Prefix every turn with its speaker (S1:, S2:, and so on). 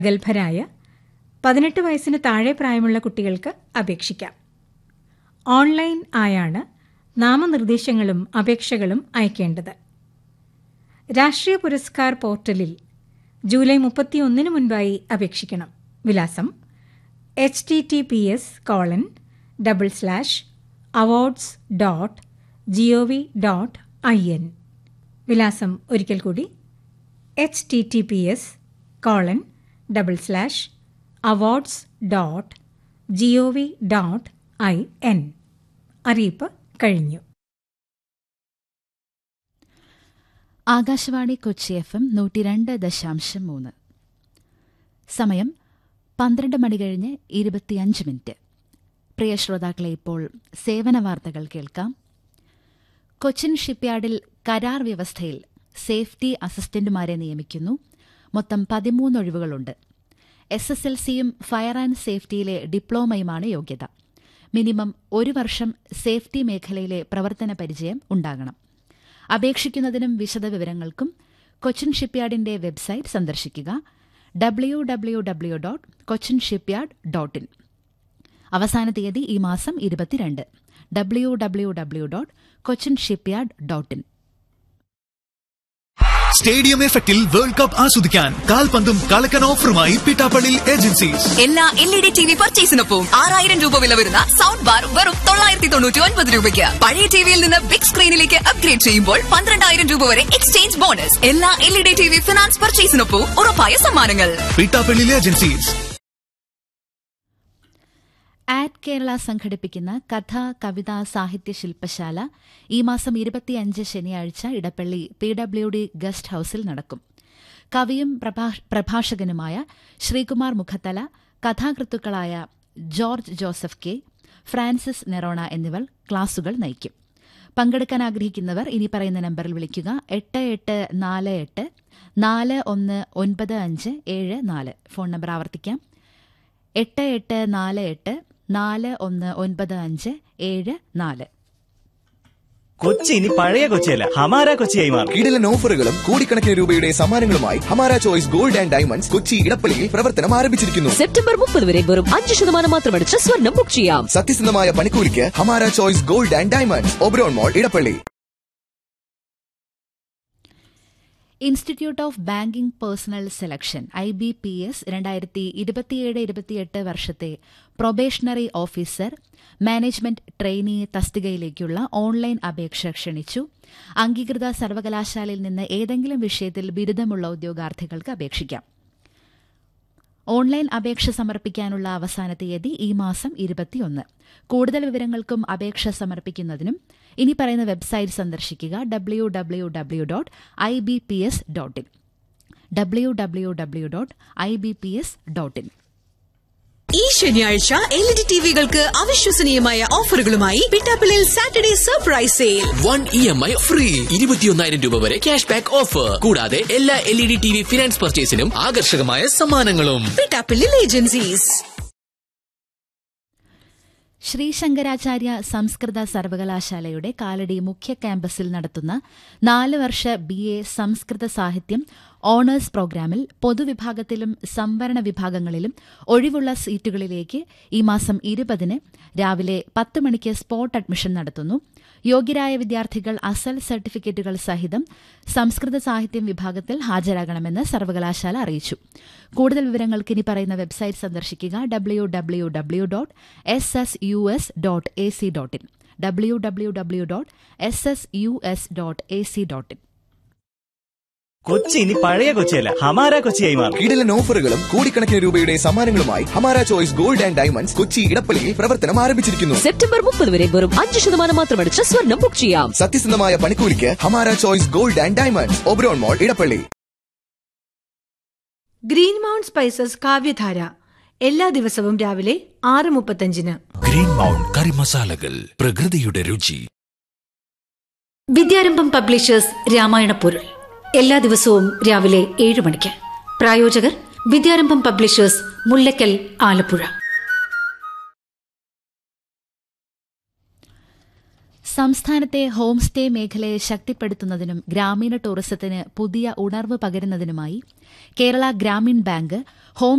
S1: ഗൽഭരായ പതിനെട്ട് വയസ്സിന് താഴെ പ്രായമുള്ള കുട്ടികൾക്ക് അപേക്ഷിക്കാം ഓൺലൈൻ ആയാണ് നാമനിർദ്ദേശങ്ങളും അപേക്ഷകളും അയക്കേണ്ടത് രാഷ്ട്രീയ പുരസ്കാർ പോർട്ടലിൽ ജൂലൈ മുപ്പത്തിയൊന്നിന് മുൻപായി അപേക്ഷിക്കണം വിലാസം H T T P S colon double slash awards dot G O V dot I N വിലാസം ഒരിക്കൽ കൂടി H T T P S colon double slash awards dot G O V dot I N അറിയിപ്പ് കഴിഞ്ഞു
S2: Akashvani Kochi F M നൂറ്റി രണ്ട് ദശാംശം മൂന്ന് സമയം പന്ത്രണ്ട് മണി കഴിഞ്ഞ് ഇരുപത്തിയഞ്ച് മിനിറ്റ് പ്രിയ ശ്രോതാക്കളെ ഇപ്പോൾ സേവന വാർത്തകൾ കേൾക്കാം കൊച്ചിൻ ഷിപ്പ്യാർഡിൽ കരാർ വ്യവസ്ഥയിൽ സേഫ്റ്റി അസിസ്റ്റന്റുമാരെ നിയമിക്കുന്നു മൊത്തം പതിമൂന്ന് ഒഴിവുകളുണ്ട് എസ് എസ് എൽ സിയും ഫയർ ആൻഡ് സേഫ്റ്റിയിലെ ഡിപ്ലോമയുമാണ് യോഗ്യത മിനിമം ഒരു വർഷം സേഫ്റ്റി മേഖലയിലെ പ്രവർത്തന പരിചയം ഉണ്ടാകണം അപേക്ഷിക്കുന്നതിനും വിശദവിവരങ്ങൾക്കും കൊച്ചിൻ ഷിപ്പ്യാർഡിന്റെ വെബ്സൈറ്റ് സന്ദർശിക്കുക W W W dot Cochin Shipyard dot in അവസാന തീയതി ഈ മാസം ഇരുപത്തിരണ്ട് W W W dot Cochin Shipyard dot in
S3: stadium എഫക്റ്റിൽ വേൾഡ് കപ്പ് ആസ്വദിക്കാൻ കാൽപന്തും കളക്കൻ ഓഫറുമായി പിട്ടാപ്പള്ളി ഏജൻസീസ്
S4: എല്ലാ L E D T V പർച്ചേസിനൊപ്പം ആറായിരം രൂപ വില വരുന്ന സൗണ്ട് ബാർ വെറും തൊള്ളായിരത്തി തൊണ്ണൂറ്റി ഒൻപത് രൂപയ്ക്ക് പഴയ ടിവിയിൽ നിന്ന് ബിഗ് സ്ക്രീനിലേക്ക് അപ്ഗ്രേഡ് ചെയ്യുമ്പോൾ പന്ത്രണ്ടായിരം രൂപ വരെ എക്സ്ചേഞ്ച് ബോണസ് എല്ലാ L E D T V finance പർച്ചേസിനൊപ്പം ഉറപ്പായ സമ്മാനങ്ങൾ
S3: പിട്ടാപ്പള്ളി ഏജൻസീസ്
S2: ആറ്റ് കേരള സംഘടിപ്പിക്കുന്ന കഥ കവിത സാഹിത്യ ശില്പശാല ഈ മാസം ഇരുപത്തിയഞ്ച് ശനിയാഴ്ച Edappally P W D guest ഹൌസിൽ നടക്കും കവിയും പ്രഭാ- പ്രഭാഷകനുമായ ശ്രീകുമാർ മുഖത്തല കഥാകൃത്തുക്കളായ ജോർജ് ജോസഫ് കെ ഫ്രാൻസിസ് നെറോണ എന്നിവർ ക്ലാസുകൾ നയിക്കും പങ്കെടുക്കാൻ ആഗ്രഹിക്കുന്നവർ ഇനി പറയുന്ന നമ്പറിൽ വിളിക്കുക എട്ട് എട്ട് നാല് എട്ട് നാല് ഒന്ന് ഒൻപത് അഞ്ച് ഏഴ് നാല് ഫോൺ നമ്പർ ആവർത്തിക്കാം എട്ട് എട്ട് നാല് എട്ട് നാല് ഒന്ന് ഒൻപത് അഞ്ച് ഏഴ് നാല്
S5: കൊച്ചി ഇനി പഴയ കൊച്ചിയല്ല ഹമാര കൊച്ചിയായി മാറും
S6: കിടിലൻ ഓഫറുകളും കോടിക്കണക്കിന് രൂപയുടെ സമ്മാനങ്ങളുമായി Hamara choice gold and diamonds Kochi ഇടപ്പള്ളിയിൽ പ്രവർത്തനം ആരംഭിച്ചിരിക്കുന്നു
S7: സെപ്റ്റംബർ മുപ്പത് വരെ വെറും അഞ്ച് ശതമാനം മാത്രമടിച്ച് സ്വർണം ബുക്ക് ചെയ്യാം
S6: സത്യസന്ധമായ പണിക്കൂലിക്ക് Hamara choice gold and diamonds Oberon mall Edappally
S2: institute of banking personnel selection I B P S രണ്ടായിരത്തി ഇരുപത്തിയേഴ് ഇരുപത്തിയെട്ട് വർഷത്തെ പ്രൊബേഷണറി ഓഫീസർ മാനേജ്മെന്റ് ട്രെയിനി തസ്തികയിലേക്കുള്ള ഓൺലൈൻ അപേക്ഷ ക്ഷണിച്ചു അംഗീകൃത സർവകലാശാലയിൽ നിന്ന് ഏതെങ്കിലും വിഷയത്തിൽ ബിരുദമുള്ള ഉദ്യോഗാർത്ഥികൾക്ക് അപേക്ഷിക്കാം ഓൺലൈൻ അപേക്ഷ സമർപ്പിക്കാനുള്ള അവസാന തീയതി ഈ മാസം ഇരുപത്തിയൊന്ന് കൂടുതൽ വിവരങ്ങൾക്കും അപേക്ഷ സമർപ്പിക്കുന്നതിനും ഇനി പറയുന്ന വെബ്സൈറ്റ് സന്ദർശിക്കുക W W W dot I B P S dot in W W W dot I B P S dot in
S8: ഈ ശനിയാഴ്ച എൽ ഇ ഡി ടിവികൾക്ക് അവിശ്വസനീയമായ ഓഫറുകളുമായി പിട്ടാപ്പിളിൽ Saturday surprise sale
S9: one E M I free ഇരുപത്തിയൊന്നായിരം രൂപ വരെ cash back offer കൂടാതെ എല്ലാ L E D T V finance പർച്ചേസിനും ആകർഷകമായ സമ്മാനങ്ങളും
S8: പിട്ടാപ്പിളിൽ ഏജൻസീസ്
S2: ശ്രീ ശങ്കരാചാര്യ സംസ്കൃത സർവകലാശാലയുടെ കാലടി മുഖ്യ ക്യാമ്പസിൽ നടത്തുന്ന നാല് വർഷ ബി എ സംസ്കൃത സാഹിത്യം ഓണേഴ്സ് പ്രോഗ്രാമിൽ പൊതുവിഭാഗത്തിലും സംവരണ വിഭാഗങ്ങളിലും ഒഴിവുള്ള സീറ്റുകളിലേക്ക് ഈ മാസം ഇരുപതിന് രാവിലെ പത്ത് മണിക്ക് സ്പോട്ട് അഡ്മിഷൻ നടത്തുന്നു യോഗ്യരായ വിദ്യാർത്ഥികൾ അസൽ സർട്ടിഫിക്കറ്റുകൾ സഹിതം സംസ്കൃത സാഹിത്യം വിഭാഗത്തിൽ ഹാജരാകണമെന്ന് സർവകലാശാല അറിയിച്ചു കൂടുതൽ വിവരങ്ങൾക്ക് ഇനി പറയുന്ന വെബ്സൈറ്റ് സന്ദർശിക്കുക W W W dot S S U S dot A C dot in W W W dot S S U S dot A C dot in
S5: Kochi ഇനി പഴയ കൊച്ചിയല്ല ഹമാര കൊച്ചിയായി മാറും
S6: കിടിലൻ ഓഫറുകളും കോടിക്കണക്കിന് രൂപയുടെ സമ്മാനങ്ങളുമായി Hamara choice gold and diamonds Kochi ഇടപ്പള്ളിയിൽ പ്രവർത്തനം ആരംഭിച്ചിരിക്കുന്നു
S7: സെപ്റ്റംബർ മുപ്പത് വരെ വെറും അഞ്ച് ശതമാനം മാത്രമടിച്ച് സ്വർണം ബുക്ക് ചെയ്യാം
S6: സത്യസന്ധമായ പണിക്കൂലിക്ക് Hamara choice gold and diamonds Oberon mall Edappally
S10: Green Mount Spices കാവ്യധാര എല്ലാ ദിവസവും രാവിലെ ആറ് മുപ്പത്തഞ്ചിന്
S9: ഗ്രീൻ മൗണ്ട് കറി മസാലകൾ പ്രകൃതിയുടെ രുചി
S11: വിദ്യാരംഭം പബ്ലിഷേഴ്സ് രാമായണ പൊരുൾ എല്ലാ ദിവസവും രാവിലെ ഏഴ് മണിക്ക് പ്രായോജകർ വിദ്യാരംഭം പബ്ലിഷേഴ്സ് മുല്ലക്കൽ ആലപ്പുഴ
S2: സംസ്ഥാനത്തെ ഹോം സ്റ്റേ മേഖലയെ ശക്തിപ്പെടുത്തുന്നതിനും ഗ്രാമീണ ടൂറിസത്തിന് പുതിയ ഉണർവ് പകരുന്നതിനുമായി കേരള ഗ്രാമീൺ ബാങ്ക് ഹോം